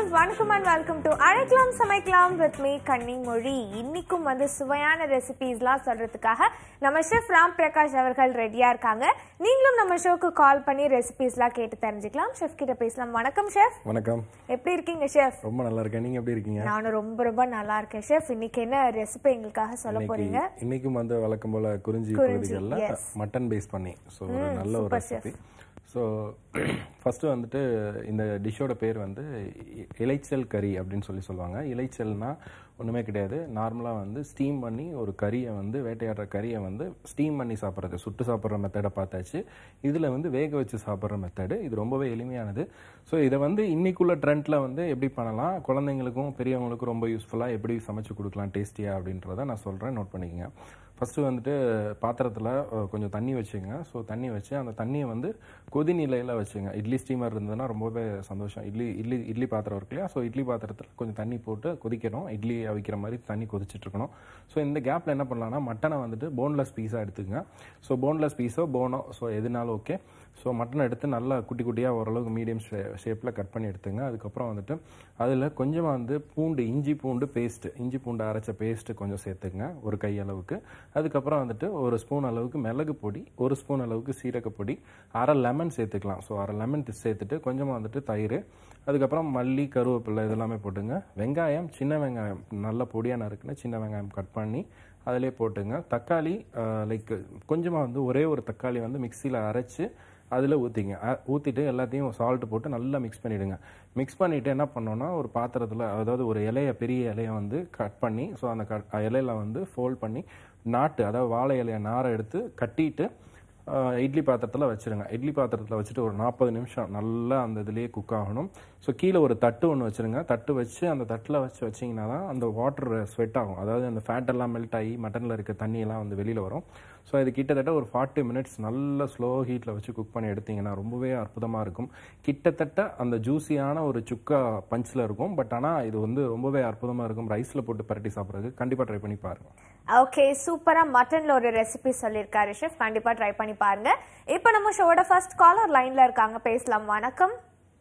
Viewers வணக்கம் and welcome to அழைக்கலாம் சமைக்கலாம் வித் மீ கன்னிமொழி இன்னைக்கும் வந்து சுவையான ரெசிபீஸ்லாம் சொல்றதுக்காக நம்ம ஷெஃப் ராம் பிரகாஷ் அவர்கள் ரெடியா இருக்காங்க நீங்களும் நம்ம ஷோக்கு கால் பண்ணி ரெசிபீஸ்லாம் கேட்டு தெரிஞ்சுக்கலாம் ஷெஃப் கிட்ட பேசலாம் வணக்கம் ஷெஃப் வணக்கம் எப்படி இருக்கீங்க ஷெஃப் ரொம்ப நல்லா இருக்கேன் நீங்க எப்படி இருக்கீங்க நானும் ரொம்ப ரொம்ப நல்லா இருக்கேன் ஷெஃப் இன்னைக்கு என்ன ரெசிபி எங்களுக்காக சொல்ல இன்னைக்கு போறீங்க இன்னைக்கும் வந்து வழக்கம் போல குறிஞ்சி குறிஞ்சி, பகுதிகளில் yes. மட்டன் பேஸ் பண்ணி ஸோ ஒரு நல்ல ஒரு super ரெசிபி ஸோ ஃபஸ்ட்டு வந்துட்டு இந்த டிஷ்ஷோட பேர் வந்து இ- இலைச்சல் கறி அப்படின்னு சொல்லி சொல்லுவாங்க இலைச்சல்னா ஒன்றுமே கிடையாது நார்மலாக வந்து ஸ்டீம் பண்ணி ஒரு கறியை வந்து வேட்டையாடுற கறியை வந்து ஸ்டீம் பண்ணி சாப்பிட்றது சுட்டு சாப்பிட்ற மெத்தடை பார்த்தாச்சு இதில் வந்து வேக வச்சு சாப்பிட்ற மெத்தடு இது ரொம்பவே எளிமையானது ஸோ இதை வந்து இன்னைக்குள்ள ட்ரெண்டில் வந்து எப்படி பண்ணலாம் குழந்தைங்களுக்கும் பெரியவங்களுக்கும் ரொம்ப யூஸ்ஃபுல்லாக எப்படி சமைச்சு கொடுக்கலாம் டேஸ்டியாக அப்படின்றத நான் சொல்கிறேன் நோட் பண்ணிக்கங்க ஃபஸ்ட்டு வந்துட்டு பாத்திரத்தில் கொஞ்சம் தண்ணி வச்சுங்க ஸோ தண்ணி வச்சு அந்த தண்ணியை வந்து கொதி நிலையில் வச்சுங்க இட்லி ஸ்டீமர் இருந்ததுன்னா ரொம்பவே சந்தோஷம் இட்லி இட்லி இட்லி பாத்திரம் இருக்கு இல்லையா ஸோ இட்லி பாத்திரத்தில் கொஞ்சம் தண்ணி போட்டு கொதிக்கணும் இட்லி அவிக்கிற மாதிரி தண்ணி கொதிச்சிட்டு இருக்கணும் ஸோ இந்த கேப்பில் என்ன பண்ணலாம்னா மட்டனை வந்துட்டு போன்லெஸ் பீஸாக எடுத்துக்கங்க ஸோ போன்லெஸ் பீஸோ போனோ ஸோ எதுனாலும் ஓகே ஸோ மட்டனை எடுத்து நல்லா குட்டி குட்டியாக ஓரளவுக்கு மீடியம் ஷேப்பில் கட் பண்ணி எடுத்துங்க அதுக்கப்புறம் வந்துட்டு அதில் கொஞ்சமாக வந்து பூண்டு இஞ்சி பூண்டு பேஸ்ட்டு இஞ்சி பூண்டு அரைச்ச பேஸ்ட்டு கொஞ்சம் சேர்த்துங்க ஒரு கை அளவுக்கு அதுக்கப்புறம் வந்துட்டு ஒரு ஸ்பூன் அளவுக்கு மிளகு பொடி ஒரு ஸ்பூன் அளவுக்கு சீரக பொடி அரை லெமன் சேர்த்துக்கலாம் ஸோ அரை லெமன் சேர்த்துட்டு கொஞ்சமாக வந்துட்டு தயிர் அதுக்கப்புறம் மல்லி கருவேப்பிலை இதெல்லாமே போட்டுங்க வெங்காயம் சின்ன வெங்காயம் நல்ல பொடியாக நறுக்குன்னு சின்ன வெங்காயம் கட் பண்ணி அதிலே போட்டுங்க தக்காளி லைக் கொஞ்சமாக வந்து ஒரே ஒரு தக்காளி வந்து மிக்சியில் அரைச்சு அதில் ஊற்றிங்க ஊற்றிட்டு எல்லாத்தையும் சால்ட் போட்டு நல்லா மிக்ஸ் பண்ணிவிடுங்க மிக்ஸ் பண்ணிவிட்டு என்ன பண்ணோன்னா ஒரு பாத்திரத்தில் அதாவது ஒரு இலைய பெரிய இலையை வந்து கட் பண்ணி ஸோ அந்த கட் இலையில வந்து ஃபோல்ட் பண்ணி நாட்டு அதாவது வாழை இலையை நாரை எடுத்து கட்டிட்டு ஆஹ், இட்லி பாத்திரத்தில் வச்சிருங்க இட்லி பாத்திரத்தில் வச்சுட்டு ஒரு நாற்பது நிமிஷம் நல்லா அந்த இதுலேயே குக் ஆகணும் ஸோ கீழே ஒரு தட்டு ஒன்று வச்சிருங்க தட்டு வச்சு அந்த தட்டில் வச்சு வச்சிங்கன்னா தான் அந்த வாட்டர் ஸ்வெட் ஆகும் அதாவது அந்த ஃபேட் எல்லாம் மெல்ட் ஆகி மட்டனில் இருக்க தண்ணி எல்லாம் வந்து வெளியில் வரும் ஸோ இது கிட்டத்தட்ட ஒரு ஃபார்ட்டி மினிட்ஸ் நல்ல ஸ்லோ ஹீட்டில் வச்சு குக் பண்ணி எடுத்தீங்கன்னா ரொம்பவே அற்புதமாக இருக்கும் கிட்டத்தட்ட அந்த ஜூஸியான ஒரு சுக்கா பஞ்சில் இருக்கும் பட் ஆனால் இது வந்து ரொம்பவே அற்புதமாக இருக்கும் ரைஸில் போட்டு பரட்டி சாப்பிட்றதுக்கு கண்டிப்பாக ட்ரை பண்ணி பாருங்க ஓகே சூப்பரா மட்டன்ல ஒரு ரெசிபி சொல்லியிருக்காரு ஷெஃப் கண்டிப்பா ட்ரை பண்ணி பாருங்க இப்போ நம்ம ஷோட ஃபர்ஸ்ட் காலர் லைன்ல இருக்காங்க பேசலாம் வணக்கம்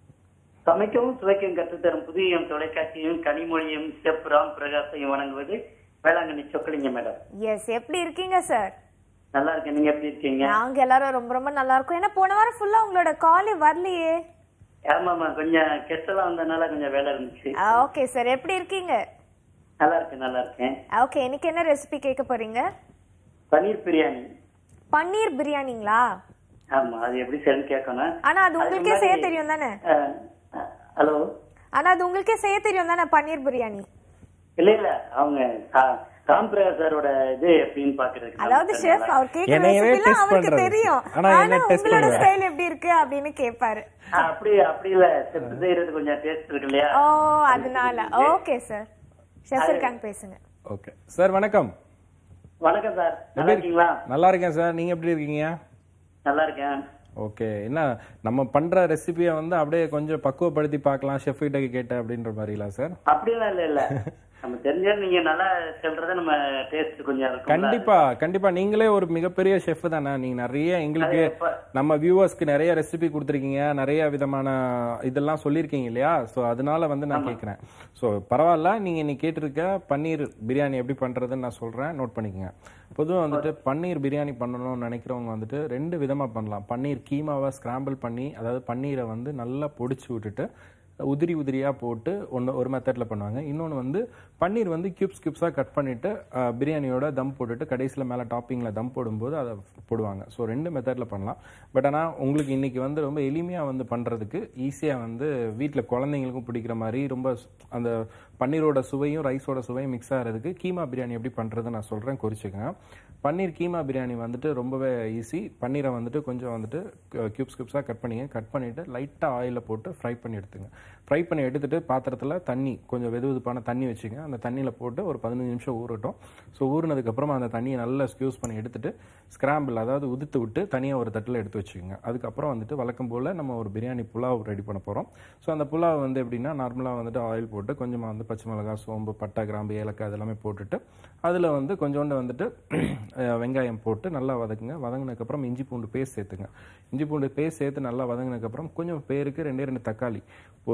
சமைக்கவும் சுவைக்கும் கற்றுத்தரும் புதிய எம் தொலைக்காட்சியும் கனிமொழியும் செப் ராம் பிரகாசையும் வணங்குவது வேளாங்கண்ணி சொக்கலிங்க மேடம் எஸ் எப்படி இருக்கீங்க சார் நல்லா இருக்கேன் நீங்க எப்படி இருக்கீங்க நாங்க எல்லாரும் ரொம்ப ரொம்ப நல்லா இருக்கோம் ஏன்னா போன வாரம் ஃபுல்லா உங்களோட காலே வரலையே ஆமாமா கொஞ்சம் கெஸ்ட் எல்லாம் வந்ததுனால கொஞ்சம் வேலை இருந்துச்சு ஓகே சார் எப்படி இருக்கீங்க நல்லா இருக்கேன் நல்லா இருக்கேன் ஓகே இன்னைக்கு என்ன ரெசிபி கேட்க போறீங்க பன்னீர் பிரியாணி பன்னீர் பிரியாணிங்களா ஆமா அது எப்படி செய்யணும்னு கேட்கணும் ஆனா அது உங்களுக்கே செய்ய தெரியும் தானே அஹ், அஹ், ஹலோ ஆனா அது உங்களுக்கே செய்ய தெரியும் தானே பன்னீர் பிரியாணி இல்ல இல்ல அவங்க ரா- ராம் பிரகாஷ் சாரோட இது எப்படின்னு பாக்குறதுக்கு அதாவது நமக்கு ஷெஃப் நல்லா- அவர் கேக்குற என்னையவே ரெசிபிலாம் test அவருக்கு பண்றது. தெரியும் ஆனா ஆனா என்ன test உங்களோட பண்ணுவ? ஸ்டைல் எப்படி இருக்கு அப்படின்னு கேட்பாரு அஹ், அப்படி அப்படி இல்ல செப் செய்யறது கொஞ்சம் டேஸ்ட் இருக்கு இல்லையா ஓ அதனால ஓகே சார் ஷெஃப் இருக்காங்க பேசுங்க ஓகே சார் வணக்கம் வணக்கம் சார் நல்லா இருக்கீங்களா நல்லா இருக்கேன் சார் நீங்கள் எப்படி இருக்கீங்க நல்லா இருக்கேன் ஓகே என்ன நம்ம பண்ற ரெசிபியை வந்து அப்படியே கொஞ்சம் பக்குவப்படுத்தி பார்க்கலாம் ஷெஃப் கிட்ட கேட்ட அப்படின்ற மாதிரிலாம் சார் அப்படிலாம் இல்ல இல்ல நம்ம தெரிஞ்ச நீங்க நல்லா சொல்றத நம்ம டேஸ்ட் கொஞ்சம் இருக்கும் கண்டிப்பா கண்டிப்பா நீங்களே ஒரு மிகப்பெரிய ஷெஃப் தானே நீங்க நிறைய எங்களுக்கு நம்ம வியூவர்ஸ்க்கு நிறைய ரெசிபி கொடுத்துருக்கீங்க நிறைய விதமான இதெல்லாம் சொல்லியிருக்கீங்க இல்லையா ஸோ அதனால வந்து நான் கேட்குறேன் ஸோ பரவாயில்ல நீங்க இன்னைக்கு கேட்டிருக்க பன்னீர் பிரியாணி எப்படி பண்றதுன்னு நான் சொல்றேன் நோட் பண்ணிக்கங்க பொதுவாக வந்துட்டு பன்னீர் பிரியாணி பண்ணணும்னு நினைக்கிறவங்க வந்துட்டு ரெண்டு விதமாக பண்ணலாம் பன்னீர் கீமாவை ஸ்கிராம்பிள் பண்ணி அதாவது பன்னீரை வந்து நல்லா பொடிச்சு விட்டுட்டு உதிரி உதிரியாக போட்டு ஒன்று ஒரு மெத்தடில் பண்ணுவாங்க இன்னொன்று வந்து பன்னீர் வந்து கியூப்ஸ் கியூப்ஸாக கட் பண்ணிவிட்டு பிரியாணியோட தம் போட்டுட்டு கடைசியில் மேலே டாப்பிங்கில் தம் போடும்போது அதை போடுவாங்க ஸோ ரெண்டு மெத்தடில் பண்ணலாம் பட் ஆனால் உங்களுக்கு இன்றைக்கி வந்து ரொம்ப எளிமையாக வந்து பண்ணுறதுக்கு ஈஸியாக வந்து வீட்டில் குழந்தைங்களுக்கும் பிடிக்கிற மாதிரி ரொம்ப ஸ்- அந்த பன்னீரோட சுவையும் ரைஸோட சுவையும் மிக்ஸ் ஆகிறதுக்கு கீமா பிரியாணி எப்படி பண்ணுறது நான் சொல்கிறேன் குறிச்சுக்கங்க பன்னீர் கீமா பிரியாணி வந்துட்டு ரொம்பவே ஈஸி பன்னீரை வந்துட்டு கொஞ்சம் வந்துட்டு கியூப்ஸ் கியூப்ஸாக கட் பண்ணிங்க கட் பண்ணிவிட்டு லைட்டாக ஆயிலில் போட்டு ஃப்ரை பண்ணி எடுத்துங்க ஃப்ரை பண்ணி எடுத்துட்டு பாத்திரத்தில் தண்ணி கொஞ்சம் வெது வெதுப்பான தண்ணி வச்சுங்க அந்த தண்ணியில் போட்டு ஒரு பதினஞ்சு நிமிஷம் ஊறட்டும் ஸோ ஊறினதுக்கப்புறமா அந்த தண்ணியை நல்லா ஸ்க்யூஸ் பண்ணி எடுத்துட்டு ஸ்கிராம்பிள் அதாவது உதுத்து விட்டு தனியாக ஒரு தட்டில் எடுத்து வச்சுக்கோங்க அதுக்கப்புறம் வந்துட்டு வழக்கம் போல் நம்ம ஒரு பிரியாணி புலாவ் ரெடி பண்ண போகிறோம் ஸோ அந்த புலாவ் வந்து எப்படின்னா நார்மலாக வந்துட்டு ஆயில் போட்டு கொஞ்சமாக வந்து பச்சை மிளகாய் சோம்பு பட்டை கிராம்பு ஏலக்காய் இதெல்லாமே போட்டுட்டு அதில் வந்து கொஞ்சோண்டு வந்துட்டு அஹ், வெங்காயம் போட்டு நல்லா வதக்குங்க வதங்கினதுக்கப்புறம் இஞ்சி பூண்டு பேஸ்ட் சேர்த்துங்க இஞ்சி பூண்டு பேஸ்ட் சேர்த்து நல்லா வதங்கினதுக்கப்புறம் கொஞ்சம் பேருக்கு ரெண்டே ரெண்டு தக்காளி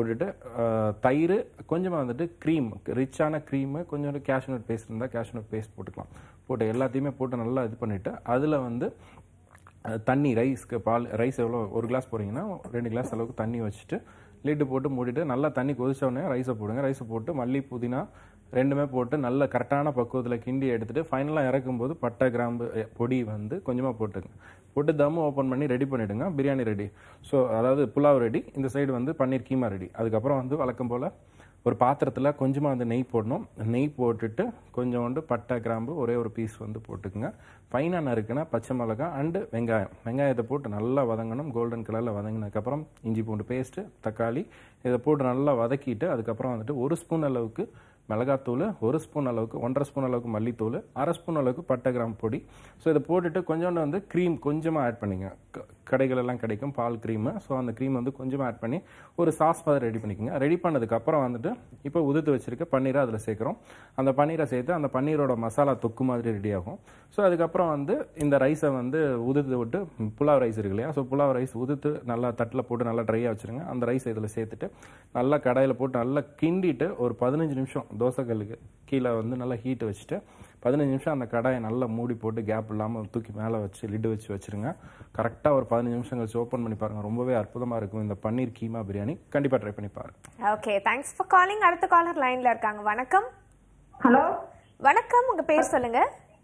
போட்டுட்டு அஹ், தயிர் கொஞ்சமாக வந்துட்டு க்ரீம் ரிச்சான க்ரீமு கொஞ்சோண்டு கேஷ்நட் பேஸ்ட் இருந்தால் கேஷ்நட் பேஸ்ட் போட்டுக்கலாம் போட்டு எல்லாத்தையுமே போட்டு நல்லா இது பண்ணிவிட்டு அதில் வந்து அஹ், தண்ணி ரைஸ்க்கு பால் ரைஸ் எவ்வளோ ஒரு கிளாஸ் போடுறீங்கன்னா ரெண்டு கிளாஸ் அளவுக்கு தண்ணி வச்சுட்டு லிட்டு போட்டு மூடிட்டு நல்லா தண்ணி கொதிச்ச உடனே ரைஸை போடுங்க ரைஸை போட்டு மல்லி புதினா ரெண்டுமே போட்டு நல்ல கரெக்டான பக்குவத்தில் கிண்டி எடுத்துட்டு ஃபைனலாக இறக்கும்போது பட்டை கிராம்பு எ, பொடி வந்து கொஞ்சமாக போட்டுங்க போட்டு தம்மு ஓப்பன் பண்ணி ரெடி பண்ணிவிடுங்க பிரியாணி ரெடி ஸோ அதாவது புலாவ் ரெடி இந்த சைடு வந்து பன்னீர் கீமா ரெடி அதுக்கப்புறம் வந்து வழக்கம் போல் ஒரு பாத்திரத்தில் கொஞ்சமாக அந்த நெய் போடணும் நெய் போட்டுட்டு கொஞ்சோண்டு பட்டை கிராம்பு ஒரே ஒரு பீஸ் வந்து போட்டுக்குங்க ஃபைனாக நறுக்குனா பச்சை மிளகாய் அண்டு வெங்காயம் வெங்காயத்தை போட்டு நல்லா வதங்கணும் கோல்டன் கலரில் வதங்கினதுக்கப்புறம் இஞ்சி பூண்டு பேஸ்ட்டு தக்காளி இதை போட்டு நல்லா வதக்கிட்டு அதுக்கப்புறம் வந்துட்டு ஒரு ஸ்பூன் அளவுக்கு மிளகாத்தூள் ஒரு ஸ்பூன் அளவுக்கு ஒன்றரை ஸ்பூன் அளவுக்கு மல்லித்தூள் அரை ஸ்பூன் அளவுக்கு பட்டை கிராம் பொடி ஸோ இதை போட்டுட்டு கொஞ்சோண்டு வந்து க்ரீம் கொஞ்சமாக ஆட் பண்ணிங்க க- கடைகள் எல்லாம் கிடைக்கும் பால் க்ரீமு ஸோ அந்த க்ரீம் வந்து கொஞ்சமாக ஆட் பண்ணி ஒரு சாஸ் மாதிரி ரெடி பண்ணிக்கோங்க ரெடி பண்ணதுக்கப்புறம் வந்துட்டு இப்போ உதுத்து வச்சிருக்க பன்னீரை அதில் சேர்க்குறோம் அந்த பன்னீரை சேர்த்து அந்த பன்னீரோட மசாலா தொக்கு மாதிரி ரெடி ஆகும் ஸோ அதுக்கப்புறம் வந்து இந்த ரைஸை வந்து உதுத்து விட்டு ம், புலாவ் ரைஸ் இருக்கு இல்லையா ஸோ புலாவ் ரைஸ் உதுத்து நல்லா தட்டில் போட்டு நல்லா ட்ரையாக வச்சுருங்க அந்த ரைஸ் இதில் சேர்த்துட்டு நல்லா கடாயில் போட்டு நல்லா கிண்டிட்டு ஒரு பதினஞ்சு நிமிஷம் தோசைக்கல்லுக்கு கீழே வந்து நல்லா ஹீட் வச்சுட்டு பதினஞ்சு நிமிஷம் அந்த கடாயை நல்லா மூடி போட்டு கேப் இல்லாமல் தூக்கி மேலே வச்சு லிட்டு வச்சு வச்சிருங்க கரெக்டாக ஒரு பதினஞ்சு நிமிஷம் கழிச்சு ஓப்பன் பண்ணி பாருங்கள் ரொம்பவே அற்புதமாக இருக்கும் இந்த பன்னீர் கீமா பிரியாணி கண்டிப்பாக ட்ரை பண்ணி பாருங்க ஓகே தேங்க்ஸ் ஃபார் காலிங் அடுத்த காலர் லைன்ல இருக்காங்க வணக்கம் ஹலோ வணக்கம் உங்க பேர் சொல்லுங்க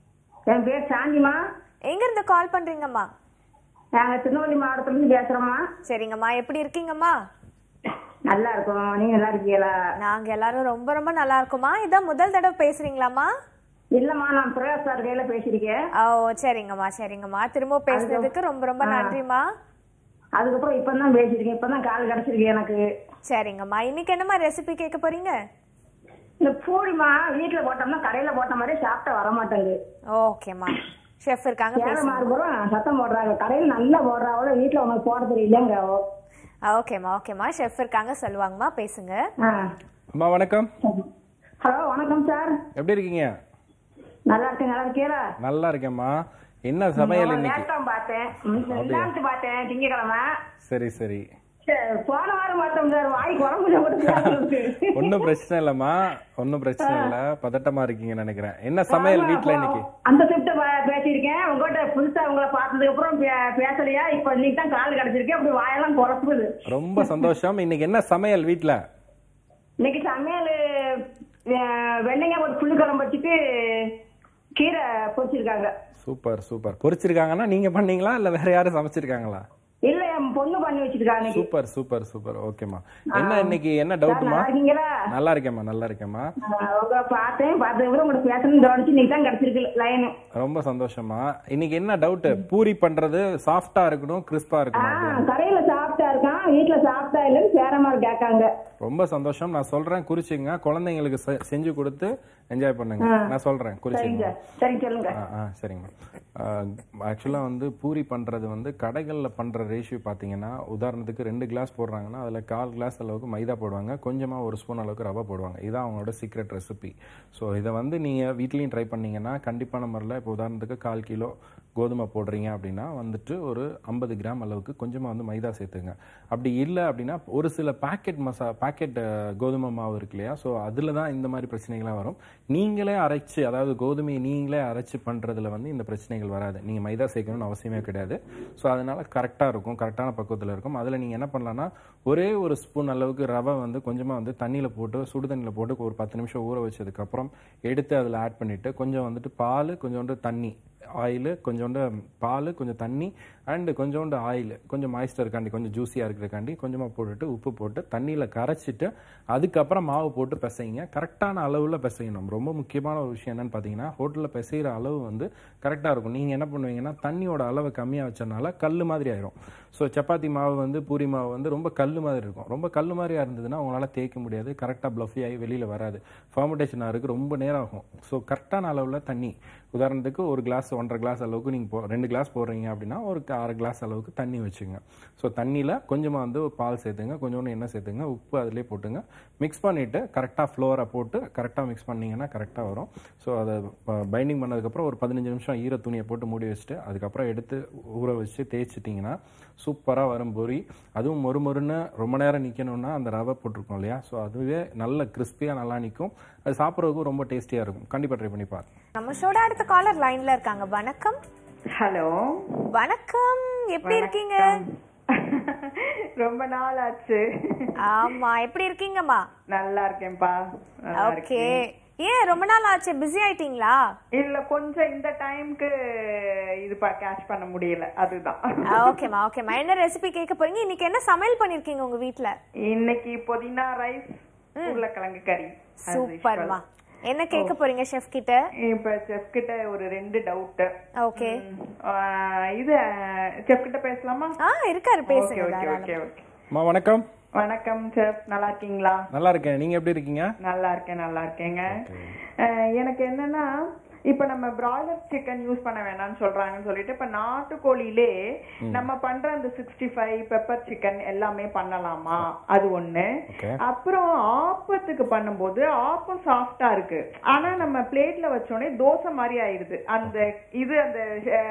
என் பேர் சாந்திமா எங்க இருந்து கால் பண்றீங்கம்மா நாங்க திருநெல்வேலி மாவட்டத்துல இருந்து பேசுறோம்மா சரிங்கம்மா எப்படி இருக்கீங்கம்மா நல்லா இருக்கோம் நீங்க நல்லா இருக்கீங்களா நாங்க எல்லாரும் ரொம்ப ரொம்ப நல்லா இருக்கோம்மா இதான் முதல் தடவை பேசுறீங்களாம்மா இல்லம்மா நான் பிரகாஷ் சார் கையில பேசியிருக்கேன் ஓ சரிங்கம்மா சரிங்கம்மா திரும்ப பேசுனதுக்கு ரொம்ப ரொம்ப நன்றிம்மா அதுக்கப்புறம் இப்பதான் பேசியிருக்கேன் இப்பதான் கால் கிடைச்சிருக்கு எனக்கு சரிங்கம்மா இன்னைக்கு என்னம்மா ரெசிபி கேட்க போறீங்க இந்த பூரிமா வீட்டுல போட்டோம்னா கடையில போட்ட மாதிரி சாப்பிட்ட வர மாட்டேங்குது ஓகேம்மா ஷெஃப் இருக்காங்க வேற பேசுங்க மாறுபுறம் சத்தம் போடுறாங்க கடையில நல்லா போடுறாவோட வீட்டுல உனக்கு போட தெரியலங்க ஓகேம்மா ஓகேம்மா ஷெஃப் இருக்காங்க சொல்லுவாங்கம்மா பேசுங்க அம்மா வணக்கம் ஹலோ வணக்கம் சார் எப்படி இருக்கீங்க நல்லா இருக்கேன் நல்லா இருக்கீங்களா நல்லா இருக்கேன்மா என்ன சமையல் இன்னைக்கு நேற்றம் பார்த்தேன் இல்லாந்து பார்த்தேன் திங்கக்கிழமை சரி சரி சரி, போன வாரம் பார்த்தோம் சார் வாய்க்கு உடம்பு போட்டு ஒன்றும் பிரச்சனை இல்லைம்மா ஒன்றும் பிரச்சனை இல்லை பதட்டமா இருக்கீங்கன்னு நினைக்கிறேன் என்ன சமையல் வீட்டில் இன்னைக்கு அந்த ஷிஃப்ட் பேசியிருக்கேன் உங்ககிட்ட புதுசா உங்களை பார்த்ததுக்கு அப்புறம் பே- பேசலையா இப்ப இன்னைக்கு தான் கால் கிடைச்சிருக்கு அப்படி வாயெல்லாம் குழப்புது ரொம்ப சந்தோஷம் இன்னைக்கு என்ன சமையல் வீட்டில் இன்னைக்கு சமையல் அஹ், வெண்டைக்காய் போட்டு புள்ளி குழம்பு வச்சுட்டு கீரை பொரிச்சிருக்காங்க சூப்பர் சூப்பர் பொரிச்சிருக்காங்கன்னா நீங்க பண்ணீங்களா இல்ல வேற யாரும் சமைச்சிருக்காங்களா இல்ல என் பொண்ணு பண்ணி வச்சிருக்காங்க இன்னைக்கு சூப்பர் சூப்பர் சூப்பர் ஓகேம்மா என்ன இன்னைக்கு என்ன சார், டவுட்மா நல்லா இருக்கீங்களா நல்லா இருக்கேம்மா நல்லா இருக்கேம்மா அஹ், உங்களை பார்த்தேன் பார்த்ததுக்கு அப்புறம் உங்களுக்கு பேசணும்னு தோணுச்சு இன்னைக்கு தான் கிடைச்சிருக்கு லைனு ரொம்ப சந்தோஷமா இன்னைக்கு என்ன டவுட் பூரி பண்றது சாஃப்டா இருக்கணும் கிறிஸ்பா இருக்கணும் ஆஹ் கடையில சாப்பிட்டா இருக்கான் வீட்டுல சாப்பிட்டா இல்லைன்னு சேரமாரி கேட்காங்க ரொம்ப சந்தோஷம் நான் சொல்றேன் குறிச்சிங்க குழந்தைங்களுக்கு செ- செஞ்சு கொடுத்து என்ஜாய் பண்ணுங்க நான் சொல்றேன் சரிங்க குறிச்சிங்க சார் சரிங்க சொல்லுங்க ஆ ஆ சரிங்க ஆக்சுவலாக வந்து பூரி பண்ணுறது வந்து கடைகளில் பண்ணுற ரேஷியோ பார்த்தீங்கன்னா உதாரணத்துக்கு ரெண்டு கிளாஸ் போடுறாங்கன்னா அதில் கால் கிளாஸ் அளவுக்கு மைதா போடுவாங்க கொஞ்சமாக ஒரு ஸ்பூன் அளவுக்கு ரவை போடுவாங்க இதான் அவங்களோட சீக்ரெட் ரெசிபி ஸோ இதை வந்து நீங்கள் வீட்லேயும் ட்ரை பண்ணீங்கன்னா கண்டிப்பான முறையில் இப்போ உதாரணத்துக்கு கால் கிலோ கோதுமை போடுறீங்க அப்படின்னா வந்துட்டு ஒரு ஐம்பது கிராம் அளவுக்கு கொஞ்சமாக வந்து மைதா சேர்த்துங்க அப்படி இல்லை அப்படின்னா ஒரு சில பாக்கெட் மசா பாக்கெட் கோதுமை மாவு இருக்கு இல்லையா ஸோ அதில் தான் இந்த மாதிரி பிரச்சனைகள்லாம் வரும் நீங்களே அரைச்சு அதாவது கோதுமையை நீங்களே அரைச்சு பண்ணுறதுல வந்து இந்த பிரச்சனைகள் வராது நீங்கள் மைதா சேர்க்கணும்னு அவசியமே கிடையாது ஸோ அதனால கரெக்டாக இருக்கும் கரெக்டான பக்குவத்தில் இருக்கும் அதில் நீங்கள் என்ன பண்ணலாம்னா ஒரே ஒரு ஸ்பூன் அளவுக்கு ரவை வந்து கொஞ்சமாக வந்து தண்ணியில் போட்டு சுடு தண்ணியில் போட்டு ஒரு பத்து நிமிஷம் ஊற வச்சதுக்கப்புறம் எடுத்து அதில் ஆட் பண்ணிவிட்டு கொஞ்சம் வந்துட்டு பால் கொஞ்சோண்டு தண்ணி ஆயில் கொஞ்சோண்டு பால் கொஞ்சம் தண்ணி அண்டு கொஞ்சோண்டு ஆயில் கொஞ்சம் மாய்ஸ்டருக்காண்டி கொஞ்சம் ஜூஸியாக இருக்கிறக்காண்டி கொஞ்சமாக போட்டுட்டு உப்பு போட்டு தண்ணியில் கரைச்சிட்டு அதுக்கப்புறம் மாவு போட்டு பிசைங்க கரெக்டான அளவில் பிசையணும் ரொம்ப முக்கியமான ஒரு விஷயம் என்னன்னு பார்த்தீங்கன்னா ஹோட்டலில் பிசைகிற அளவு வந்து கரெக்டாக இருக்கும் நீங்கள் என்ன பண்ணுவீங்கன்னா தண்ணியோட அளவை கம்மியாக வச்சனால கல் மாதிரி ஆயிரும் ஸோ சப்பாத்தி மாவு வந்து பூரி மாவு வந்து ரொம்ப கல் மாதிரி இருக்கும் ரொம்ப கல் மாதிரியா இருந்ததுன்னா உங்களால் தேய்க்க முடியாது கரெக்டாக ப்ளஃபி ஆகி வெளியில் வராது ஃபர்மெண்டேஷன் ஆகிறதுக்கு ரொம்ப நேரம் ஆகும் ஸோ கரெக்டான அளவில் தண்ணி உதாரணத்துக்கு ஒரு கிளாஸ் ஒன்றரை கிளாஸ் அளவுக்கு நீங்கள் போ ரெண்டு கிளாஸ் போடுறீங்க அப்படின்னா ஒரு க- அரை கிளாஸ் அளவுக்கு தண்ணி வச்சுங்க ஸோ தண்ணியில் கொஞ்சமாக வந்து பால் சேர்த்துங்க கொஞ்சோண்டு எண்ணெய் சேர்த்துங்க உப்பு அதிலே போட்டுங்க மிக்ஸ் பண்ணிவிட்டு கரெக்டாக ஃப்ளோரை போட்டு கரெக்டாக மிக்ஸ் பண்ணீங்கன்னா கரெக்டாக வரும் ஸோ அதை பைண்டிங் பண்ணதுக்கப்புறம் ஒரு பதினஞ்சு நிமிஷம் ஈர துணியை போட்டு மூடி வச்சுட்டு அதுக்கப்புறம் எடுத்து ஊற வச்சு தேய்ச்சிட்டிங்கன்னா சூப்பராக வரும் பொரி அதுவும் மொறு மொறுன்னு ரொம்ப நேரம் நிற்கணும்னா அந்த ரவை போட்டிருக்கோம் இல்லையா ஸோ அதுவே நல்ல கிறிஸ்பியாக நல்லா நிற்கும் அது சாப்பிட்றதுக்கும் ரொம்ப டேஸ்டியாக இருக்கும் கண்டிப்பாக ட்ரை பண்ணி பாருங்க நம்ம ஷோட அடுத்த காலர் லைன்ல இருக்காங்க வணக்கம் ஹலோ வணக்கம் எப்படி இருக்கீங்க ரொம்ப நாள் ஆச்சு ஆமா எப்படி இருக்கீங்கம்மா நல்லா இருக்கேன்ப்பா நல்லா ஓகே ஏன் ரொம்ப நாள் ஆச்சு பிஸி ஆயிட்டீங்களா இல்ல கொஞ்சம் இந்த டைம்க்கு இது கேட்ச் பண்ண முடியல அதுதான் ஓகேம்மா ஓகேம்மா என்ன ரெசிபி கேட்க போறீங்க இன்னைக்கு என்ன சமையல் பண்ணிருக்கீங்க உங்க வீட்ல இன்னைக்கு புதினா ரைஸ் உருளைக்கிழங்கு கறி as சூப்பர்மா usual. என்ன கேட்க போறீங்க ஷெஃப் கிட்ட இப்ப செஃப் கிட்ட ஒரு ரெண்டு டவுட் ஓகே இது செஃப் கிட்ட பேசலாமா ஆ இருக்காரு ஓகே பேசுங்க ஓகே தாராளமா. ஓகே ஓகே அம்மா வணக்கம் வணக்கம் செஃப் நல்லா இருக்கீங்களா நல்லா இருக்கேன் நீங்கள் எப்படி இருக்கீங்க நல்லா இருக்கேன் நல்லா இருக்கேங்க அஹ் எனக்கு என்னன்னா இப்ப நம்ம பிராய்லர் சிக்கன் யூஸ் பண்ண வேணாம்னு சொல்றாங்கன்னு சொல்லிட்டு இப்ப நாட்டுக்கோழியிலே நம்ம பண்ற அந்த சிக்ஸ்டி ஃபைவ் பெப்பர் சிக்கன் எல்லாமே பண்ணலாமா அது ஒண்ணு Okay. அப்புறம் ஆப்பத்துக்கு பண்ணும்போது ஆப்பம் சாஃப்டா இருக்கு ஆனா நம்ம பிளேட்ல வச்சோடனே தோசை மாதிரி ஆயிடுது அந்த இது அந்த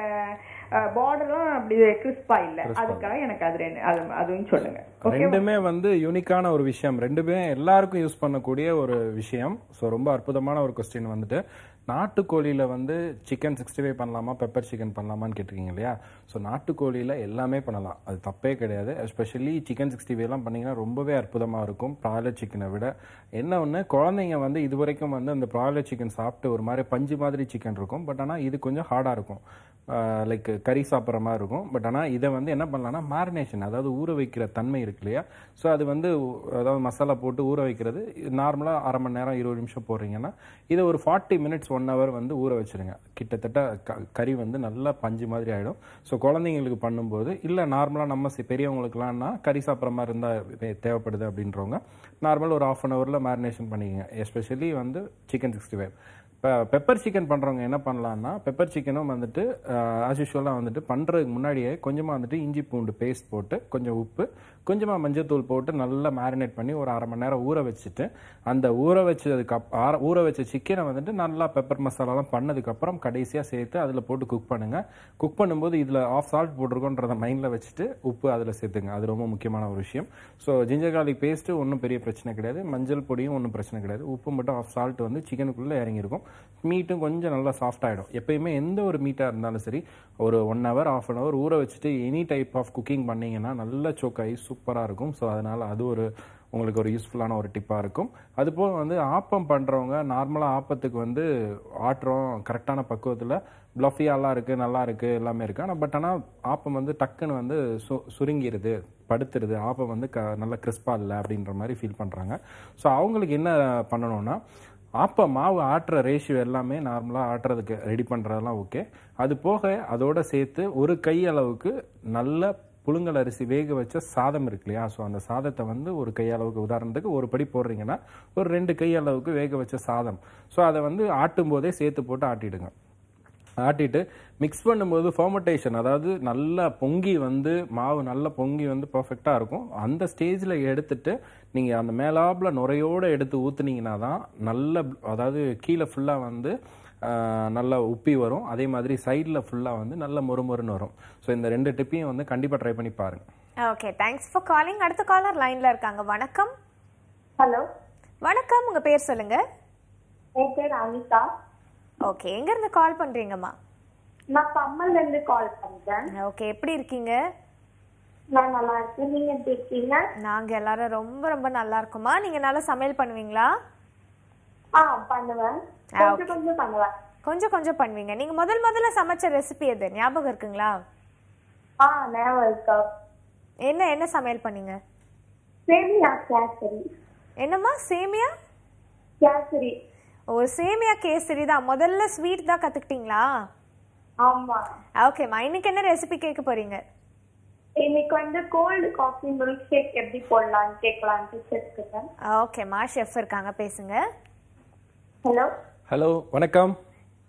பார்டரும் அப்படி கிறிஸ்பா இல்ல அதுக்காக எனக்கு அது ரெண்டு அது- அதுவும் சொல்லுங்க ஓகே ரெண்டுமே வந்து யூனிக்கான ஒரு விஷயம் ரெண்டுமே எல்லாருக்கும் யூஸ் பண்ணக்கூடிய ஒரு விஷயம் ஸோ ரொம்ப அற்புதமான ஒரு கொஸ்டின் வந்துட்டு நாட்டுக்கோழியில வந்து சிக்கன் சிக்ஸ்டி ஃபைவ் பண்ணலாமா பெப்பர் சிக்கன் பண்ணலாமான்னு கேட்டிருக்கீங்க இல்லையா ஸோ நாட்டுக்கோழியில எல்லாமே பண்ணலாம் அது தப்பே கிடையாது எஸ்பெஷலி சிக்கன் சிக்ஸ்டி ஃபைவ்லாம் பண்ணீங்கன்னா ரொம்பவே அற்புதமாக இருக்கும் ப்ராய்லர் சிக்கனை விட என்ன ஒன்று குழந்தைங்க வந்து இது வரைக்கும் வந்து அந்த ப்ராய்லர் சிக்கன் சாப்பிட்டு ஒரு மாதிரி பஞ்சு மாதிரி சிக்கன் இருக்கும் பட் ஆனால் இது கொஞ்சம் ஹார்டாக இருக்கும் லைக் கறி சாப்பிட்ற மாதிரி இருக்கும் பட் ஆனால் இதை வந்து என்ன பண்ணலாம்னா மேரினேஷன் அதாவது ஊற வைக்கிற தன்மை இருக்கு இல்லையா ஸோ அது வந்து அதாவது மசாலா போட்டு ஊற வைக்கிறது நார்மலாக அரை மணி நேரம் இருபது நிமிஷம் போடுறீங்கன்னா இதை ஒரு ஃபார்ட்டி மினிட்ஸ் ஒன் ஹவர் வந்து ஊற வச்சிருங்க கிட்டத்தட்ட க- கறி வந்து நல்லா பஞ்சு மாதிரி ஆகிடும் ஸோ குழந்தைங்களுக்கு பண்ணும்போது இல்லை நார்மலாக நம்ம சி- பெரியவங்களுக்குலாம்னா கறி சாப்பிட்ற மாதிரி இருந்தால் தேவைப்படுது அப்படின்றவங்க நார்மல் ஒரு ஆஃப் அன் ஹவரில் மேரினேஷன் பண்ணிக்கங்க எஸ்பெஷலி வந்து சிக்கன் சிக்ஸ்டி ஃபைவ் இப்போ பெப்பர் சிக்கன் பண்ணுறவங்க என்ன பண்ணலான்னா பெப்பர் சிக்கனும் வந்துட்டு ஆஸ் யூஷுவலாக வந்துட்டு பண்ணுறதுக்கு முன்னாடியே கொஞ்சமாக வந்துட்டு இஞ்சி பூண்டு பேஸ்ட் போட்டு கொஞ்சம் உப்பு கொஞ்சமாக மஞ்சத்தூள் போட்டு நல்லா மேரினேட் பண்ணி ஒரு அரை மணி நேரம் ஊற வச்சுட்டு அந்த ஊற வச்சதுக்கு அப் ஆற- ஊற வச்ச சிக்கனை வந்துட்டு நல்லா பெப்பர் மசாலாலாம் பண்ணதுக்கப்புறம் கடைசியாக சேர்த்து அதில் போட்டு குக் பண்ணுங்கள் குக் பண்ணும்போது இதில் ஆஃப் சால்ட் போட்டிருக்கோன்றத மைண்டில் வச்சுட்டு உப்பு அதில் சேர்த்துங்க அது ரொம்ப முக்கியமான ஒரு விஷயம் ஸோ ஜிஞ்சர் கார்லிக் பேஸ்ட்டு ஒன்றும் பெரிய பிரச்சனை கிடையாது மஞ்சள் பொடியும் ஒன்றும் பிரச்சனை கிடையாது உப்பு மட்டும் ஆஃப் சால்ட் வந்து சிக்கனுக்குள்ளே இறங்கியிருக்கும் மீட்டும் கொஞ்சம் நல்லா சாஃப்ட் ஆகிடும் எப்பயுமே எந்த ஒரு மீட்டாக இருந்தாலும் சரி ஒரு one hour half an hour ஊற வச்சுட்டு எனி டைப் ஆஃப் குக்கிங் பண்ணீங்கன்னா நல்ல சோக் ஆகி சூப்பராக இருக்கும் ஸோ அதனால் அது ஒரு உங்களுக்கு ஒரு யூஸ்ஃபுல்லான ஒரு டிப்பாக இருக்கும் அதுபோக வந்து ஆப்பம் பண்ணுறவங்க நார்மலாக ஆப்பத்துக்கு வந்து ஆட்டுறோம் கரெக்டான பக்குவத்தில் ப்ளஃபியாலாம் இருக்குது நல்லா இருக்குது எல்லாமே இருக்குது ஆனால் பட் ஆனால் ஆப்பம் வந்து டக்குன்னு வந்து சு சுருங்கிடுது படுத்துருது ஆப்பம் வந்து க நல்ல கிறிஸ்பாக இல்லை அப்படின்ற மாதிரி ஃபீல் பண்ணுறாங்க ஸோ அவங்களுக்கு என்ன பண்ணணும்னா ஆப்ப மாவு ஆட்டுற ரேஷியோ எல்லாமே நார்மலாக ஆட்டுறதுக்கு ரெடி பண்ணுறதெல்லாம் ஓகே அது போக அதோட சேர்த்து ஒரு கை அளவுக்கு நல்ல புழுங்கல் அரிசி வேக வச்ச சாதம் இருக்கு இல்லையா ஸோ அந்த சாதத்தை வந்து ஒரு கை அளவுக்கு உதாரணத்துக்கு ஒரு படி போடுறீங்கன்னா ஒரு ரெண்டு கை அளவுக்கு வேக வச்ச சாதம் ஸோ அதை வந்து ஆட்டும் போதே சேர்த்து போட்டு ஆட்டிடுங்க ஆட்டிட்டு மிக்ஸ் பண்ணும்போது ஃபர்மெண்டேஷன் அதாவது நல்லா பொங்கி வந்து மாவு நல்லா பொங்கி வந்து பர்ஃபெக்டாக இருக்கும் அந்த ஸ்டேஜில் எடுத்துட்டு நீங்கள் அந்த மேலாப்பில் நுரையோடு எடுத்து ஊற்றுனீங்கன்னா தான் நல்ல அதாவது கீழே ஃபுல்லாக வந்து ஆஹ், நல்லா உப்பி வரும் அதே மாதிரி சைடில் ஃபுல்லாக வந்து நல்ல மொறுமொறுன்னு வரும் ஸோ இந்த ரெண்டு டிப்பையும் வந்து கண்டிப்பாக ட்ரை பண்ணி பாருங்கள் ஓகே தேங்க்ஸ் ஃபார் காலிங் அடுத்த காலர் லைன்ல இருக்காங்க வணக்கம் ஹலோ வணக்கம் உங்க பேர் சொல்லுங்க என் பேர் அனிதா ஓகே எங்க இருந்து கால் பண்றீங்கம்மா நான் பம்மல்ல இருந்து கால் பண்றேன் ஓகே எப்படி இருக்கீங்க நான் நல்லா இருக்கேன் நீங்க எப்படி இருக்கீங்க நாங்க எல்லாரும் ரொம்ப ரொம்ப நல்லா இருக்கோமா நீங்க நல்லா சமையல் பண்ணுவீங்களா ஆ பண்ணுவேன் கொஞ்சம் கொஞ்சம் பண்ணுவேன் கொஞ்சம் கொஞ்சம் பண்ணுவீங்க நீங்க முதல் முதல்ல சமைச்ச ரெசிபி எது ஞாபகம் இருக்குங்களா ஆ ஞாபகம் இருக்கா என்ன என்ன சமையல் பண்ணீங்க சேமியா கேசரி என்னம்மா சேமியா கேசரி ஓ சேமியா கேசரி தான் முதல்ல ஸ்வீட் தான் கத்துக்கிட்டீங்களா ஆமா ஓகேம்மா இன்னைக்கு என்ன ரெசிபி கேட்க போறீங்க இன்னைக்கு வந்து கோல்டு காஃபி மில்க் ஷேக் எப்படி போடலாம்னு கேட்கலான்ட்டு கேட்டுக்கிட்டேன் ஓகேம்மா ஷெஃப் இருக்காங்க பேசுங்க ஹலோ ஹலோ வணக்கம்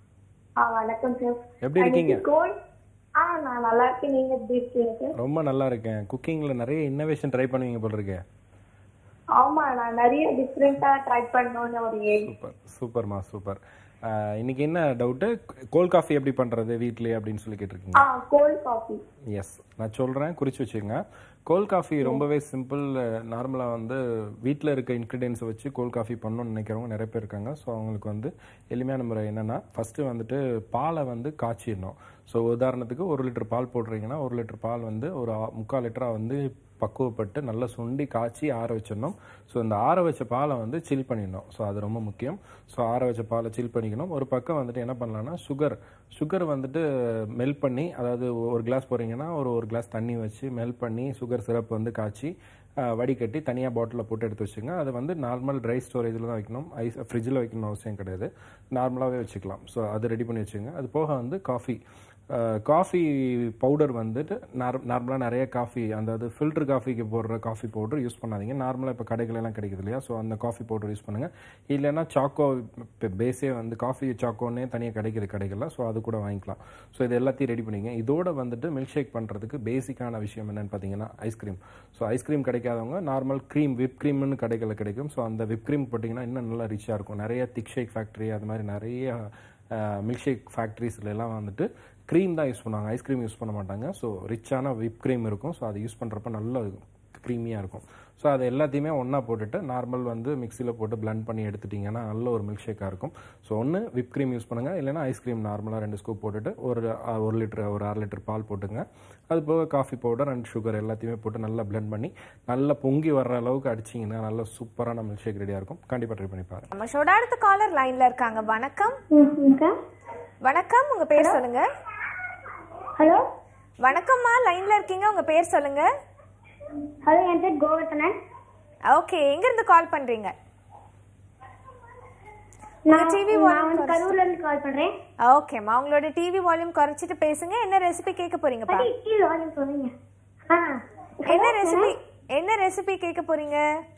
ஆ வணக்கம் சார் எப்படி இருக்கீங்க? கோல்ட் ஆ நான் நல்லா இருக்கேன் நீங்க எப்படி இருக்கீங்க சார் ரொம்ப நல்லா இருக்கேன் குக்கிங்கில் நிறைய இன்னோவேஷன் ட்ரை பண்ணுவீங்க போல இருக்கே ஆமா நான் நிறைய டிஃப்ரெண்டா ட்ரை பண்ணணும்னு ஒரு ஏம் சூப்பர் சூப்பர்மா சூப்பர் ஆஹ் இன்னைக்கு என்ன டவுட்டு கோல்ட் காஃபி எப்படி பண்ணுறது வீட்லயே அப்படின்னு சொல்லி கேட்டிருக்கீங்க ஆ கோல்ட் காஃபி எஸ் நான் சொல்கிறேன் குறித்து வச்சுக்கோங்க கோல்ட் காஃபி ரொம்பவே சிம்பிள் நார்மலாக வந்து வீட்டில் இருக்க இன்க்ரீடியன்ஸை வச்சு கோல்ட் காஃபி பண்ணணும்னு நினைக்கிறவங்க நிறைய பேர் இருக்காங்க ஸோ அவங்களுக்கு வந்து எளிமையான முறை என்னென்னா ஃபஸ்ட்டு வந்துட்டு பாலை வந்து காய்ச்சிடணும் ஸோ உதாரணத்துக்கு ஒரு லிட்டர் பால் போடுறீங்கன்னா ஒரு லிட்டர் பால் வந்து ஒரு ஆ- முக்கால் லிட்டராக வந்து பக்குவப்பட்டு நல்லா சுண்டி காய்ச்சி ஆற வச்சிடணும் ஸோ இந்த ஆற வச்ச பாலை வந்து சில் பண்ணிடணும் ஸோ அது ரொம்ப முக்கியம் ஸோ ஆற வச்ச பாலை சில் பண்ணிக்கணும் ஒரு பக்கம் வந்துட்டு என்ன பண்ணலாம்னா சுகர் சுகர் வந்துட்டு மெல்ட் பண்ணி அதாவது ஒரு கிளாஸ் போடுறீங்கன்னா ஒரு ஒரு கிளாஸ் தண்ணி வச்சு மெல்ட் பண்ணி சுகர் சிரப் வந்து காய்ச்சி ஆஹ், வடிகட்டி தனியாக பாட்டிலில் போட்டு எடுத்து வச்சுங்க அது வந்து நார்மல் ட்ரை ஸ்டோரேஜில் தான் வைக்கணும் ஐஸ் ஃப்ரிட்ஜில் வைக்கணும் அவசியம் கிடையாது நார்மலாகவே வச்சுக்கலாம் ஸோ அது ரெடி பண்ணி வச்சுங்க அது போக வந்து காஃபி காஃபி பவுடர் வந்துட்டு நார் நார்மலாக நிறைய காஃபி அதாவது ஃபில்டர் காஃபிக்கு போடுற காஃபி பவுடர் யூஸ் பண்ணாதீங்க நார்மலாக இப்போ கடைகளெல்லாம் கிடைக்குது இல்லையா ஸோ அந்த காஃபி பவுடர் யூஸ் பண்ணுங்கள் இல்லைன்னா சாக்கோ இப்போ பேஸே வந்து காஃபி சாக்கோன்னே தனியாக கிடைக்குது கடைகளில் ஸோ அது கூட வாங்கிக்கலாம் ஸோ இது எல்லாத்தையும் ரெடி பண்ணிங்க இதோட வந்துட்டு மில்க் ஷேக் பண்ணுறதுக்கு பேசிக்கான விஷயம் என்னன்னு பார்த்தீங்கன்னா ஐஸ்கிரீம் ஸோ ஐஸ்கிரீம் கிடைக்காதவங்க நார்மல் க்ரீம் விப் க்ரீம்னு கடைகளில் கிடைக்கும் ஸோ அந்த விப் க்ரீம் போட்டிங்கன்னா இன்னும் நல்லா ரிச்சாக இருக்கும் நிறைய திக் ஷேக் ஃபேக்ட்ரி அது மாதிரி நிறைய மில்க் ஷேக் ஃபேக்ட்ரிஸ்ல எல்லாம் வந்துட்டு க்ரீம் தான் யூஸ் பண்ணுவாங்க ஐஸ்கிரீம் யூஸ் பண்ண மாட்டாங்க ஸோ ரிச்சான விப் க்ரீம் இருக்கும் ஸோ அதை யூஸ் பண்ணுறப்ப நல்ல க்ரீமியாக இருக்கும் ஸோ அது எல்லாத்தையுமே ஒன்றா போட்டுட்டு நார்மல் வந்து மிக்சியில் போட்டு blend பண்ணி எடுத்துட்டிங்கன்னா நல்ல ஒரு மில்க் ஷேக்காக இருக்கும் ஸோ ஒன்று விப் க்ரீம் யூஸ் பண்ணுங்கள் இல்லைன்னா ஐஸ்கிரீம் நார்மலாக ரெண்டு ஸ்கூப் போட்டுட்டு ஒரு அ, ஒரு லிட்டர் ஒரு அரை லிட்டர் பால் போட்டுங்க அது போக காஃபி பவுடர் அண்ட் சுகர் எல்லாத்தையுமே போட்டு நல்லா blend பண்ணி நல்லா பொங்கி வர்ற அளவுக்கு அடிச்சிங்கன்னா நல்ல சூப்பரான மில்க் ஷேக் ரெடியாக இருக்கும் கண்டிப்பாக ட்ரை பண்ணி பாருங்க நம்ம ஷோட அடுத்த காலர் லைன்ல இருக்காங்க வணக்கம் வணக்கம் உங்க பேர் சொல்லுங்க ஹலோ வணக்கம்மா லைன்ல இருக்கீங்க உங்க பேர் சொல்லுங்க ஹலோ என் பேர் கோவர்த்தனன் ஓகே எங்க இருந்து கால் பண்றீங்க நான் TV நான் volume வந்து கரூர்ல இருந்து கால் பண்றேன் ஓகேம்மா உங்களோட டிவி வால்யூம் குறைச்சிட்டு பேசுங்க என்ன ரெசிபி கேட்க போறீங்கப்பா பாட்டி கீழே வாங்கி சொல்லுங்க ஆ என்ன ரெசிபி என்ன ரெசிபி கேட்க போறீங்க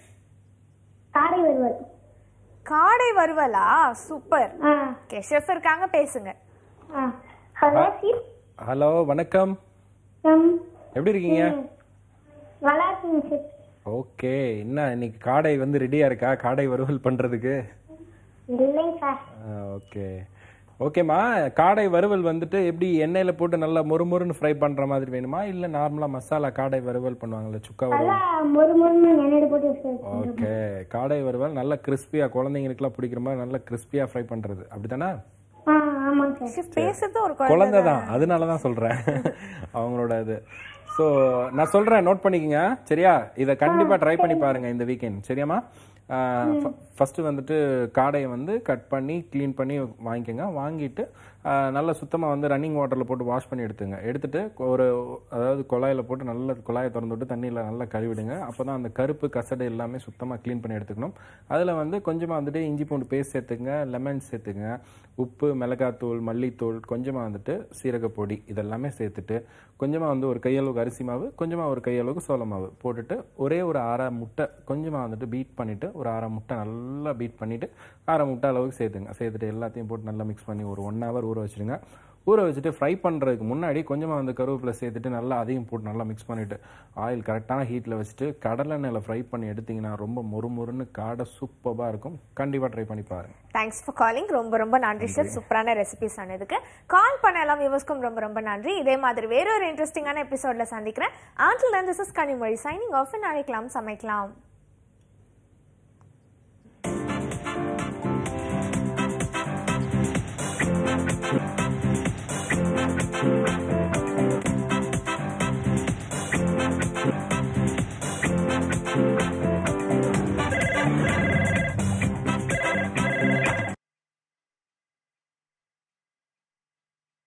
காடை வருவார் காடை வறுவலா சூப்பர் ஆ ஓகே ஷெஃப் இருக்காங்க பேசுங்க ஆ ஹலோ சீப் ஹலோ வணக்கம் ம் எப்படி இருக்கீங்க நல்லா இருக்குங்க சார் ஓகே என்ன இன்னைக்கு காடை வந்து ரெடியா இருக்கா காடை வறுவல் பண்றதுக்கு இல்லைங்க சார் ஓகே ஓகேம்மா காடை வறுவல் வந்துட்டு எப்படி எண்ணெயில போட்டு நல்லா மொறுமொறுன்னு ஃப்ரை பண்ற மாதிரி வேணுமா இல்ல நார்மலா மசாலா காடை வறுவல் பண்ணுவாங்கல்ல சுக்கா வறுவல் நல்லா மொறு மொறுன்னு எண்ணெயில போட்டு சார் ஓகே காடை வறுவல் நல்லா கிறிஸ்பியா குழந்தைங்களுக்குலாம் பிடிக்கிற மாதிரி நல்லா கிறிஸ்பியா ஃப்ரை பண்றது அப்படித்தானே ஆ ஆமாங்க சார் ஷெஃப் பேசுறது ஒரு குழந்தை குழந்தை தான் அதனால தான் சொல்றேன் அவங்களோட இது ஸோ நான் சொல்றேன் நோட் பண்ணிக்கங்க சரியா இதை கண்டிப்பா ட்ரை பண்ணி பாருங்க இந்த வீக்கெண்ட் சரியாம்மா ஃபர்ஸ்ட் வந்துட்டு காடையை வந்து கட் பண்ணி க்ளீன் பண்ணி வாங்கிக்கோங்க வாங்கிட்டு ஆஹ், நல்லா சுத்தமா வந்து ரன்னிங் வாட்டர்ல போட்டு வாஷ் பண்ணி எடுத்துங்க எடுத்துட்டு ஒரு அதாவது குழாயில போட்டு நல்லா குழாயை திறந்து விட்டு தண்ணியில நல்லா கழுவிடுங்க அப்பதான் அந்த கருப்பு கசடு எல்லாமே சுத்தமா க்ளீன் பண்ணி எடுத்துக்கணும் அதுல வந்து கொஞ்சமா வந்துட்டு இஞ்சி பூண்டு பேஸ்ட் சேர்த்துங்க லெமன் சேர்த்துங்க உப்பு மிளகாத்தூள் மல்லித்தூள் கொஞ்சமாக வந்துட்டு சீரகப்பொடி இதெல்லாமே சேர்த்துட்டு கொஞ்சமாக வந்து ஒரு கையளவுக்கு அரிசி மாவு கொஞ்சமாக ஒரு கையளவுக்கு சோள மாவு போட்டுட்டு ஒரே ஒரு அரை முட்டை கொஞ்சமாக வந்துட்டு பீட் பண்ணிவிட்டு ஒரு அரை முட்டை நல்லா பீட் பண்ணிவிட்டு அரை முட்டை அளவுக்கு சேர்த்துங்க சேர்த்துட்டு எல்லாத்தையும் போட்டு நல்லா மிக்ஸ் பண்ணி ஒரு ஒன் ஹவர் ஊற வச்சுருங்க ஊற வச்சுட்டு ஃப்ரை பண்ணுறதுக்கு முன்னாடி கொஞ்சமாக வந்து கருவேப்பிலை சேர்த்துட்டு நல்லா அதையும் போட்டு நல்லா மிக்ஸ் பண்ணிவிட்டு ஆயில் கரெக்டான ஹீட்டில் வச்சுட்டு கடலெண்ணெயில் ஃப்ரை பண்ணி எடுத்தீங்கன்னா ரொம்ப மொறு மொறுன்னு காடை சூப்பராக இருக்கும் கண்டிப்பாக ட்ரை பண்ணி பாருங்க தேங்க்ஸ் ஃபார் காலிங் ரொம்ப ரொம்ப நன்றி ஷெஃப் சூப்பரான ரெசிபிஸ் சொன்னதுக்கு கால் பண்ண எல்லாம் வியூவர்ஸ்க்கும் ரொம்ப ரொம்ப நன்றி இதே மாதிரி வேற ஒரு இன்ட்ரெஸ்டிங்கான எபிசோட்ல சந்திக்கிறேன் ஆண்டில் தான் this is Kanimozhi signing off அழைக்கலாம் சமைக்கலாம் Thank